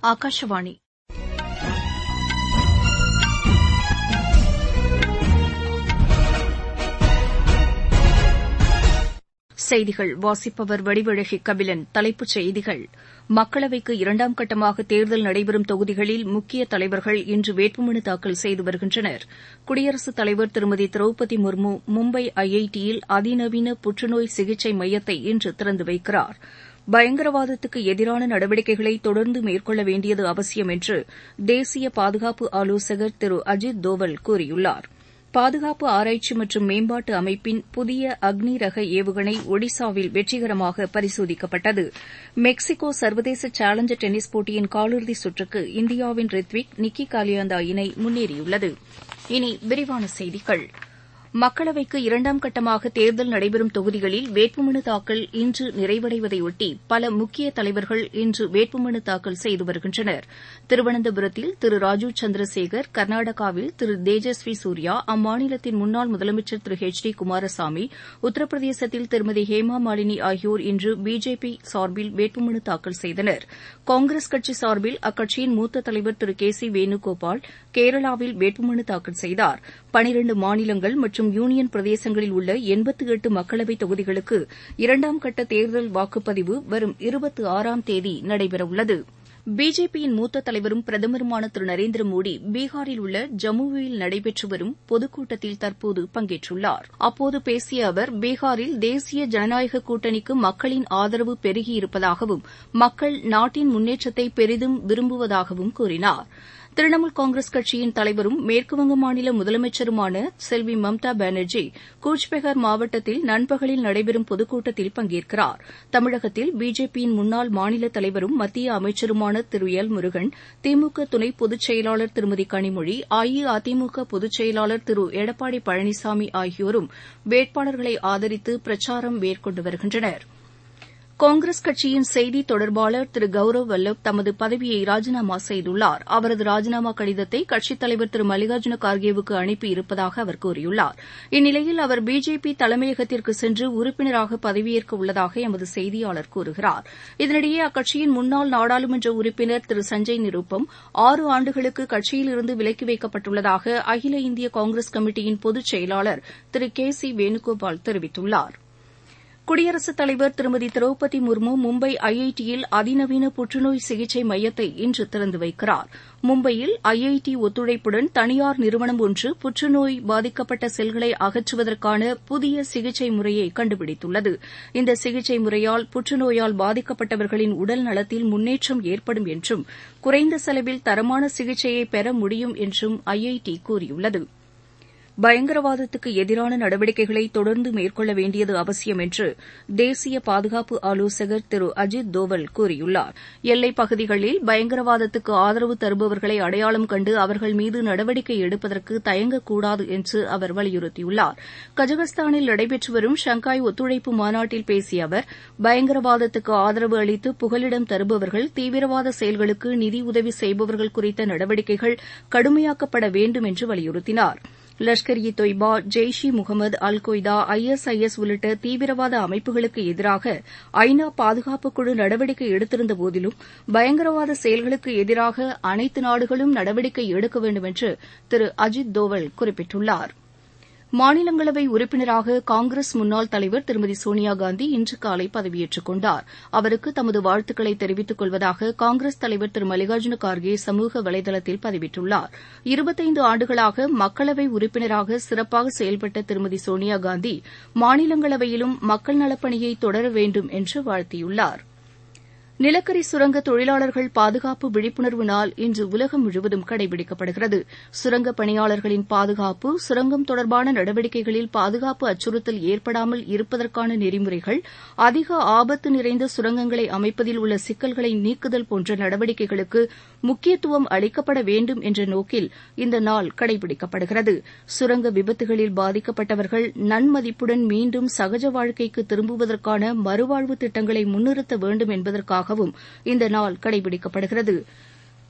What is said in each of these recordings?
ஆகாஷவாணி செய்திகள் வாசிப்பவர் வடிவழகி கபிலன் தலைப்புச் செய்திகள் மக்களவைக்கு இரண்டாம் கட்டமாக தேர்தல் நடைபெறும் தொகுதிகளில் முக்கிய தலைவர்கள் இன்று வேட்புமனு தாக்கல் செய்து வருகின்றனர் குடியரசுத் தலைவர் திருமதி திரௌபதி முர்மு மும்பை ஐஐடியில் அதிநவீன புற்றுநோய் சிகிச்சை மையத்தை இன்று திறந்து வைக்கிறார் பயங்கரவாதத்துக்கு எதிரான நடவடிக்கைகளை தொடர்ந்து மேற்கொள்ள வேண்டியது அவசியம் என்று தேசிய பாதுகாப்பு ஆலோசகர் திரு அஜித் தோவல் கூறியுள்ளார் பாதுகாப்பு ஆராய்ச்சி மற்றும் மேம்பாட்டு அமைப்பின் புதிய அக்னி ரக ஏவுகணை ஒடிசாவில் வெற்றிகரமாக பரிசோதிக்கப்பட்டது மெக்சிகோ சர்வதேச சேலஞ்சர் டென்னிஸ் போட்டியின் காலிறுதி சுற்றுக்கு இந்தியாவின் ரித்விக் நிக்கி காலியாந்தா இணை முன்னேறியுள்ளது இனி விரிவான செய்திகள் மக்களவைக்கு இரண்டாம் கட்டமாக தேர்தல் நடைபெறும் தொகுதிகளில் வேட்புமனு தாக்கல் இன்று நிறைவடைவதையொட்டி பல முக்கிய தலைவர்கள் இன்று வேட்புமனு தாக்கல் செய்து வருகின்றனர் திருவனந்தபுரத்தில் திரு ராஜீவ் சந்திரசேகர் கர்நாடகாவில் திரு தேஜஸ்வி சூர்யா அம்மாநிலத்தின் முன்னாள் முதலமைச்சர் திரு எச் டி குமாரசாமி உத்தரப்பிரதேசத்தில் திருமதி ஹேமா மாலினி ஆகியோர் இன்று பிஜேபி சார்பில் வேட்புமனு தாக்கல் செய்தனர் காங்கிரஸ் கட்சி சார்பில் அக்கட்சியின் மூத்த தலைவர் திரு கே சி வேணுகோபால் கேரளாவில் வேட்புமனு தாக்கல் செய்தார் பனிரண்டு மாநிலங்கள் மற்றும் யூனியன் பிரதேசங்களில் உள்ள எண்பத்து எட்டு மக்களவைத் தொகுதிகளுக்கு இரண்டாம் கட்ட தேர்தல் வாக்குப்பதிவு வரும் இருபத்தி ஆறாம் தேதி நடைபெறவுள்ளது பிஜேபியின் மூத்த தலைவரும் பிரதமருமான திரு நரேந்திர மோடி பீகாரில் உள்ள ஜம்முவில் நடைபெற்று வரும் பொதுக்கூட்டத்தில் தற்போது பங்கேற்றுள்ளார் அப்போது பேசிய அவர் பீகாரில் தேசிய ஜனநாயக கூட்டணிக்கு மக்களின் ஆதரவு பெருகியிருப்பதாகவும் மக்கள் நாட்டின் முன்னேற்றத்தை பெரிதும் விரும்புவதாகவும் கூறினார் திரிணாமுல் காங்கிரஸ் கட்சியின் தலைவரும் மேற்குவங்க மாநில முதலமைச்சருமான செல்வி மம்தா பானர்ஜி கூச்பெஹர் மாவட்டத்தில் நண்பகலில் நடைபெறும் பொதுக்கூட்டத்தில் பங்கேற்கிறார் தமிழகத்தில் பிஜேபியின் முன்னாள் மாநில தலைவரும் மத்திய அமைச்சருமான திரு எல் முருகன் திமுக துணை பொதுச் செயலாளர் திருமதி கனிமொழி அஇஅதிமுக பொதுச் செயலாளர் திரு எடப்பாடி பழனிசாமி ஆகியோரும் வேட்பாளர்களை ஆதரித்து பிரச்சாரம் மேற்கொண்டு வருகின்றனா் காங்கிரஸ் கட்சியின் செய்தி தொடர்பாளர் திரு கௌரவ் வல்லப் தமது பதவியை ராஜினாமா செய்துள்ளார் அவரது ராஜினாமா கடிதத்தை கட்சித் தலைவர் திரு மல்லிகார்ஜுன கார்கேவுக்கு அனுப்பியிருப்பதாக அவர் கூறியுள்ளார் இந்நிலையில் அவர் பிஜேபி தலைமையகத்திற்கு சென்று உறுப்பினராக பதவியேற்க உள்ளதாக எமது செய்தியாளர் கூறுகிறார் இதனிடையே அக்கட்சியின் முன்னாள் நாடாளுமன்ற உறுப்பினர் திரு சஞ்சய் நிருப்பம் ஆறு ஆண்டுகளுக்கு கட்சியிலிருந்து விலக்கி வைக்கப்பட்டுள்ளதாக அகில இந்திய காங்கிரஸ் கமிட்டியின் பொதுச் செயலாளர் திரு கே சி வேணுகோபால் தெரிவித்துள்ளாா் குடியரசுத் தலைவர் திருமதி திரௌபதி முர்மு மும்பை ஐஐடியில் அதிநவீன புற்றுநோய் சிகிச்சை மையத்தை இன்று திறந்து வைக்கிறார் மும்பையில் ஐஐடி ஒத்துழைப்புடன் தனியார் நிறுவனம் ஒன்று புற்றுநோய் பாதிக்கப்பட்ட செல்களை அகற்றுவதற்கான புதிய சிகிச்சை முறையை கண்டுபிடித்துள்ளது இந்த சிகிச்சை முறையால் புற்றுநோயால் பாதிக்கப்பட்டவர்களின் உடல் நலத்தில் முன்னேற்றம் ஏற்படும் என்றும் குறைந்த செலவில் தரமான சிகிச்சையை பெற முடியும் என்றும் ஐஐடி கூறியுள்ளது பயங்கரவாதத்துக்கு எதிரான நடவடிக்கைகளை தொடர்ந்து மேற்கொள்ள வேண்டியது அவசியம் என்று தேசிய பாதுகாப்பு ஆலோசகர் திரு அஜித் தோவல் கூறியுள்ளார் எல்லைப் பகுதிகளில் பயங்கரவாதத்துக்கு ஆதரவு தருபவர்களை அடையாளம் கண்டு அவர்கள் மீது நடவடிக்கை எடுப்பதற்கு தயங்கக்கூடாது என்று அவர் வலியுறுத்தியுள்ளார் கஜகஸ்தானில் நடைபெற்று வரும் ஷங்காய் ஒத்துழைப்பு மாநாட்டில் பேசிய அவர் பயங்கரவாதத்துக்கு ஆதரவு அளித்து புகலிடம் தருபவர்கள் தீவிரவாத செயல்களுக்கு நிதியுதவி செய்பவர்கள் குறித்த நடவடிக்கைகள் கடுமையாக்கப்பட வேண்டும் என்று வலியுறுத்தினாா் Lashkar e Taiba Jaish e Mohammed al Qaeda I S I S உள்ளிட்ட தீவிரவாத அமைப்புகளுக்கு எதிராக ஐ நா பாதுகாப்புக் குழு நடவடிக்கை எடுத்திருந்த போதிலும் பயங்கரவாத செயல்களுக்கு எதிராக அனைத்து நாடுகளும் நடவடிக்கை எடுக்க வேண்டும் என்று திரு அஜித் தோவல் குறிப்பிட்டுள்ளாா் மாநிலங்களவை உறுப்பினராக காங்கிரஸ் முன்னாள் தலைவர் திருமதி சோனியாகாந்தி இன்று காலை பதவியேற்றுக் கொண்டார் அவருக்கு தமது வாழ்த்துக்களை தெரிவித்துக் கொள்வதாக காங்கிரஸ் தலைவர் திரு மல்லிகார்ஜுன கார்கே சமூக வலைதளத்தில் பதிவிட்டுள்ளார் இருபத்தைந்து ஆண்டுகளாக மக்களவை உறுப்பினராக சிறப்பாக செயல்பட்ட திருமதி சோனியாகாந்தி மாநிலங்களவையிலும் மக்கள் நலப்பணியை தொடர வேண்டும் என்று வாழ்த்தியுள்ளாா் நிலக்கரி சுரங்க தொழிலாளர்கள் பாதுகாப்பு விழிப்புணர்வு நாள் இன்று உலகம் முழுவதும் கடைபிடிக்கப்படுகிறது சுரங்க பணியாளர்களின் பாதுகாப்பு சுரங்கம் தொடர்பான நடவடிக்கைகளில் பாதுகாப்பு அச்சுறுத்தல் ஏற்படாமல் இருப்பதற்கான நெறிமுறைகள் அதிக ஆபத்து நிறைந்த சுரங்கங்களை அமைப்பதில் உள்ள சிக்கல்களை நீக்குதல் போன்ற நடவடிக்கைகளுக்கு முக்கியத்துவம் அளிக்கப்பட வேண்டும் என்ற நோக்கில் இந்த நாள் கடைபிடிக்கப்படுகிறது சுரங்க விபத்துகளில் பாதிக்கப்பட்டவர்கள் நன்மதிப்புடன் மீண்டும் சகஜ வாழ்க்கைக்கு திரும்புவதற்கான மறுவாழ்வு திட்டங்களை முன்னிறுத்த வேண்டும் என்பதற்காக இந்த நாள் கடைபிடிக்கப்படுகிறது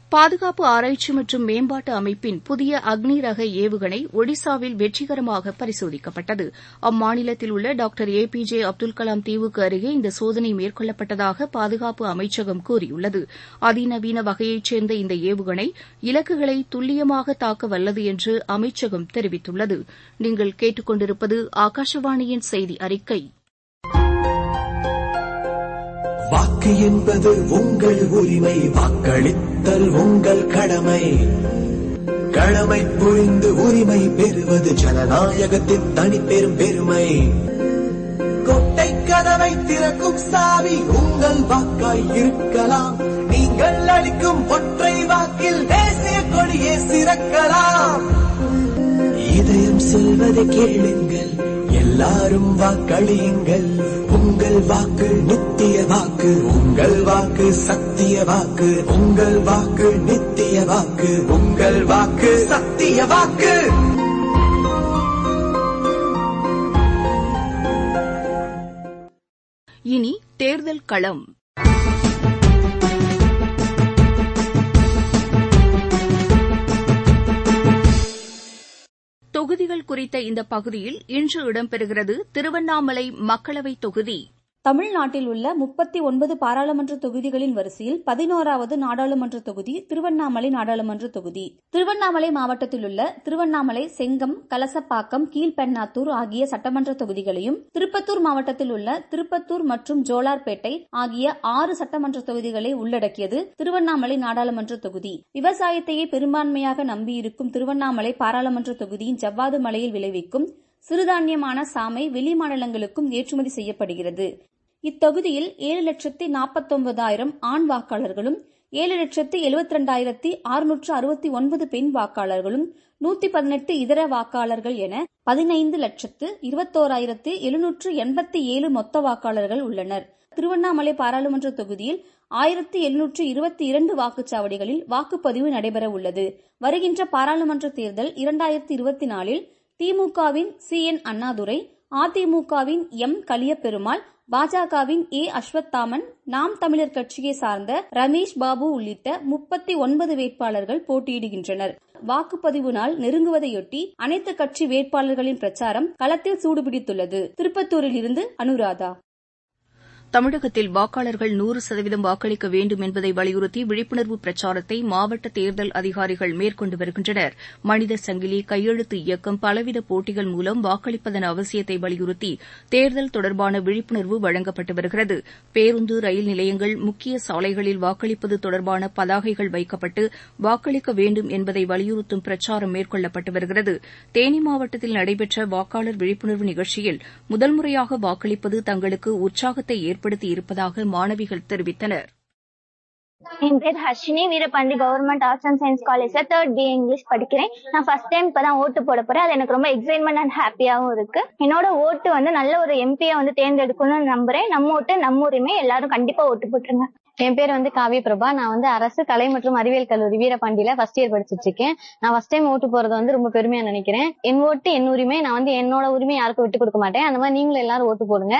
பாதுகாப்பு ஆராய்ச்சி மற்றும் மேம்பாட்டு அமைப்பின் புதிய அக்னி ரக ஏவுகணை ஒடிசாவில் வெற்றிகரமாக பரிசோதிக்கப்பட்டது அம்மாநிலத்தில் உள்ள doctor A P J Abdul Kalam தீவுக்கு அருகே இந்த சோதனை மேற்கொள்ளப்பட்டதாக பாதுகாப்பு அமைச்சகம் கூறியுள்ளது அதிநவீன வகையைச் சேர்ந்த இந்த ஏவுகணை இலக்குகளை துல்லியமாக தாக்க வல்லது என்று அமைச்சகம் தெரிவித்துள்ளது நீங்கள் கேட்டுக்கொண்டிருப்பது ஆகாஷவாணியின் செய்தி அறிக்கை வாக்கு என்பது உங்கள் உரிமை வாக்களித்தல் உங்கள் கடமை கடமை புரிந்து உரிமை பெறுவது ஜனநாயகத்தின் தனிப்பெரும் பெருமை கொட்டை கதவை திறக்கும் சாவி உங்கள் வாக்காய் இருக்கலாம் நீங்கள் அளிக்கும் ஒற்றை வாக்கில் தேசிய கொடியே சிறக்கலாம் இதயம் சொல்வதை கேளுங்கள் எல்லாரும் வாக்களியுங்கள் உங்கள் வாக்கு நித்திய வாக்கு உங்கள் வாக்கு சத்திய வாக்கு உங்கள் வாக்கு நித்திய வாக்கு உங்கள் வாக்கு சத்திய வாக்கு இனி தேர்தல் களம் தொகுதிகள் குறித்த இந்த பகுதியில் இன்று இடம்பெறுகிறது திருவண்ணாமலை மக்களவைத் தொகுதி தமிழ்நாட்டில் உள்ள முப்பத்தி ஒன்பது பாராளுமன்ற தொகுதிகளின் வரிசையில் பதினோராவது நாடாளுமன்ற தொகுதி திருவண்ணாமலை நாடாளுமன்ற தொகுதி திருவண்ணாமலை மாவட்டத்தில் உள்ள திருவண்ணாமலை செங்கம் கலசப்பாக்கம் கீழ்பெண்ணாத்தூர் ஆகிய சட்டமன்ற தொகுதிகளையும் திருப்பத்தூர் மாவட்டத்தில் உள்ள திருப்பத்தூர் மற்றும் ஜோலார்பேட்டை ஆகிய ஆறு சட்டமன்ற தொகுதிகளை உள்ளடக்கியது திருவண்ணாமலை நாடாளுமன்ற தொகுதி விவசாயத்தையே பெரும்பான்மையாக நம்பியிருக்கும் திருவண்ணாமலை பாராளுமன்ற தொகுதியின் ஜவ்வாது மலையில் விளைவிக்கும் சிறுதானியமான சாமை வெளி மாநிலங்களுக்கும் ஏற்றுமதி செய்யப்படுகிறது இத்தொகுதியில் ஏழு லட்சத்தி நாற்பத்தொன்பதாயிரம் ஆண் வாக்காளர்களும் ஏழு லட்சத்தி எழுபத்தி ரெண்டாயிரத்தி அறுநூற்று அறுபத்தி ஒன்பது பெண் வாக்காளர்களும் நூத்தி பதினெட்டு இதர வாக்காளர்கள் என பதினைந்து லட்சத்து இருபத்தோராயிரத்து எழுநூற்று எண்பத்தி ஏழு மொத்த வாக்காளர்கள் உள்ளனர் திருவண்ணாமலை பாராளுமன்ற தொகுதியில் ஆயிரத்தி எழுநூற்று இருபத்தி இரண்டு வாக்குச்சாவடிகளில் வாக்குப்பதிவு நடைபெற உள்ளது வருகின்ற பாராளுமன்ற தேர்தல் இரண்டாயிரத்தி இருபத்தி நாலில் திமுகவின் சி என் அண்ணாதுரை அதிமுகவின் எம் கலியபெருமாள் பாஜகவின் ஏ அஸ்வத்தாமன் நாம் தமிழர் கட்சியை சார்ந்த ரமேஷ் பாபு உள்ளிட்ட முப்பத்தி ஒன்பது வேட்பாளர்கள் போட்டியிடுகின்றனர் வாக்குப்பதிவு நாள் நெருங்குவதையொட்டி அனைத்து கட்சி வேட்பாளர்களின் பிரச்சாரம் களத்தில் சூடுபிடித்துள்ளது திருப்பத்தூரில் இருந்து அனுராதா தமிழகத்தில் வாக்காளர்கள் நூறு சதவீதம் வாக்களிக்க வேண்டும் என்பதை வலியுறுத்தி விழிப்புணர்வு பிரச்சாரத்தை மாவட்ட தேர்தல் அதிகாரிகள் மேற்கொண்டு வருகின்றனர் மனித சங்கிலி கையெழுத்து இயக்கம் பலவித போட்டிகள் மூலம் வாக்களிப்பதன் அவசியத்தை வலியுறுத்தி தேர்தல் தொடர்பான விழிப்புணர்வு வழங்கப்பட்டு வருகிறது பேருந்து ரயில் நிலையங்கள் முக்கிய சாலைகளில் வாக்களிப்பது தொடர்பான பதாகைகள் வைக்கப்பட்டு வாக்களிக்க வேண்டும் என்பதை வலியுறுத்தும் பிரச்சாரம் மேற்கொள்ளப்பட்டு வருகிறது தேனி மாவட்டத்தில் நடைபெற்ற வாக்காளர் விழிப்புணர்வு நிகழ்ச்சியில் முதல் முறையாக வாக்களிப்பது தங்களுக்கு உற்சாகத்தை ஏற்படுத்தி இருப்பதாக மாணவிகள் தெரிவித்தனர் என் பேர் Harshini Veerapandi government arts and science காலேஜ்ல தேர்ட் பி இங்கிலீஷ் படிக்கிறேன் நான் ஃபர்ஸ்ட் டைம் இப்பதான் ஓட்டு போட போறேன் அது எனக்கு ரொம்ப எக்ஸைட்மெண்ட் அண்ட் ஹாப்பியாவும் இருக்கு என்னோட ஓட்டு வந்து நல்ல ஒரு எம்பியை வந்து தேர்ந்தெடுக்கணும்னு நம்புறேன் நம்ம ஓட்டு நம்ம உரிமை எல்லாரும் கண்டிப்பா ஓட்டு போட்டுருங்க என் பேர் வந்து காவிய பிரபா நான் வந்து அரசு கலை மற்றும் அறிவியல் கல்லூரி வீரபாண்டியில ஃபர்ஸ்ட் இயர் படிச்சிட்டு இருக்கேன் நான் ஃபர்ஸ்ட் டைம் ஓட்டு போறது வந்து ரொம்ப பெருமையா நினைக்கிறேன் என் ஓட்டு என் உரிமை நான் வந்து என்னோட உரிமை யாருக்கும் விட்டு கொடுக்க மாட்டேன் அந்த மாதிரி நீங்களும் எல்லாரும் ஓட்டு போடுங்க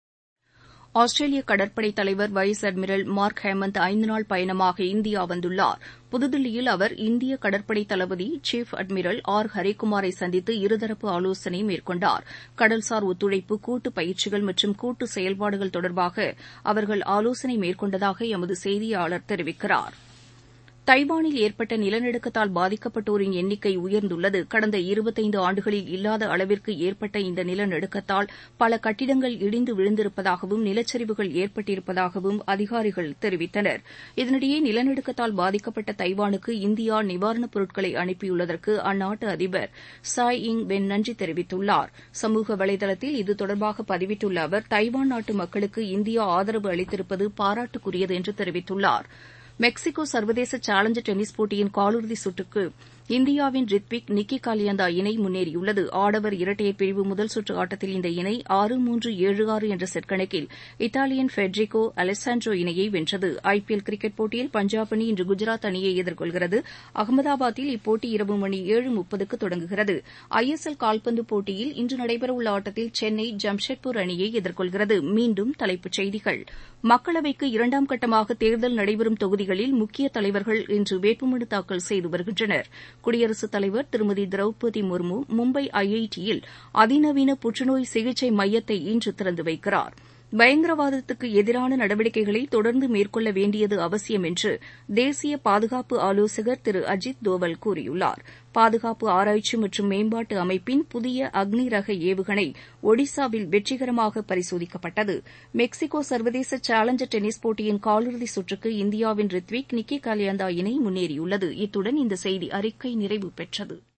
ஆஸ்திரேலிய கடற்படை தலைவர் வைஸ் அட்மிரல் மார்க் ஹேமந்த் ஐந்து நாள் பயணமாக இந்தியா வந்துள்ளார் புதுதில்லியில் அவர் இந்திய கடற்படை தளபதி சீஃப் அட்மிரல் ஆர் ஹரிகுமாரை சந்தித்து இருதரப்பு ஆலோசனை மேற்கொண்டார் கடல்சார் ஒத்துழைப்பு கூட்டு பயிற்சிகள் மற்றும் கூட்டு செயல்பாடுகள் தொடர்பாக அவர்கள் ஆலோசனை மேற்கொண்டதாக எமது செய்தியாளர் தெரிவிக்கிறாா் தைவானில் ஏற்பட்ட நிலநடுக்கத்தால் பாதிக்கப்பட்டோரின் எண்ணிக்கை உயர்ந்துள்ளது கடந்த இருபத்தைந்து ஆண்டுகளில் இல்லாத அளவிற்கு ஏற்பட்ட இந்த நிலநடுக்கத்தால் பல கட்டிடங்கள் இடிந்து விழுந்திருப்பதாகவும் நிலச்சரிவுகள் ஏற்பட்டிருப்பதாகவும் அதிகாரிகள் தெரிவித்தனர் இதனிடையே நிலநடுக்கத்தால் பாதிக்கப்பட்ட தைவானுக்கு இந்தியா நிவாரணப் பொருட்களை அனுப்பியுள்ளதற்கு அந்நாட்டு அதிபர் சாய் இங் வென் நன்றி தெரிவித்துள்ளார் சமூக வலைதளத்தில் இது தொடர்பாக பதிவிட்டுள்ள அவர் தைவான் நாட்டு மக்களுக்கு இந்தியா ஆதரவு அளித்திருப்பது பாராட்டுக்குரியது என்று தெரிவித்துள்ளாா் மெக்சிகோ சர்வதேச சேலஞ்சர் டென்னிஸ் போட்டியின் காலிறுதி சுற்றுக்கு இந்தியாவின் ரித்விக் நிக்கி காலியந்தா இணை முன்னேறியுள்ளது ஆடவர் இரட்டையர் பிரிவு முதல் சுற்று ஆட்டத்தில் இந்த இணை ஆறு மூன்று ஏழு ஆறு என்ற செட் கணக்கில் இத்தாலியின் ஃபெட்ரிகோ அலெசாண்ட்ரோ இணையை வென்றது ஐபிஎல் கிரிக்கெட் போட்டியில் பஞ்சாப் அணி இன்று குஜராத் அணியை எதிர்கொள்கிறது அகமதாபாத்தில் இப்போட்டி இரவு மணி ஏழு முப்பதுக்கு தொடங்குகிறது ஐஎஸ்எல் கால்பந்து போட்டியில் இன்று நடைபெறவுள்ள ஆட்டத்தில் சென்னை ஜம்ஷெட்பூர் அணியை எதிர்கொள்கிறது மீண்டும் தலைப்புச் செய்திகள் மக்களவைக்கு இரண்டாம் கட்டமாக தேர்தல் நடைபெறும் தொகுதிகளில் முக்கிய தலைவர்கள் இன்று வேட்புமனு தாக்கல் செய்து வருகின்றனர் குடியரசுத் தலைவர் திருமதி திரௌபதி முர்மு மும்பை ஐஐடியில் அதிநவீன புற்றுநோய் சிகிச்சை மையத்தை இன்று திறந்து வைக்கிறாா் பயங்கரவாதத்துக்கு எதிரான நடவடிக்கைகளை தொடர்ந்து மேற்கொள்ள வேண்டியது அவசியம் என்று தேசிய பாதுகாப்பு ஆலோசகர் திரு அஜித் தோவல் கூறியுள்ளார் பாதுகாப்பு ஆராய்ச்சி மற்றும் மேம்பாட்டு அமைப்பின் புதிய அக்னி ரக ஏவுகணை ஒடிசாவில் வெற்றிகரமாக பரிசோதிக்கப்பட்டது மெக்சிகோ சர்வதேச சேலஞ்சர் டென்னிஸ் போட்டியின் காலிறுதி சுற்றுக்கு இந்தியாவின் ரித்விக் நிக்கி காலியந்தா இணை முன்னேறியுள்ளது இத்துடன் இந்த செய்தி அறிக்கை நிறைவு பெற்றது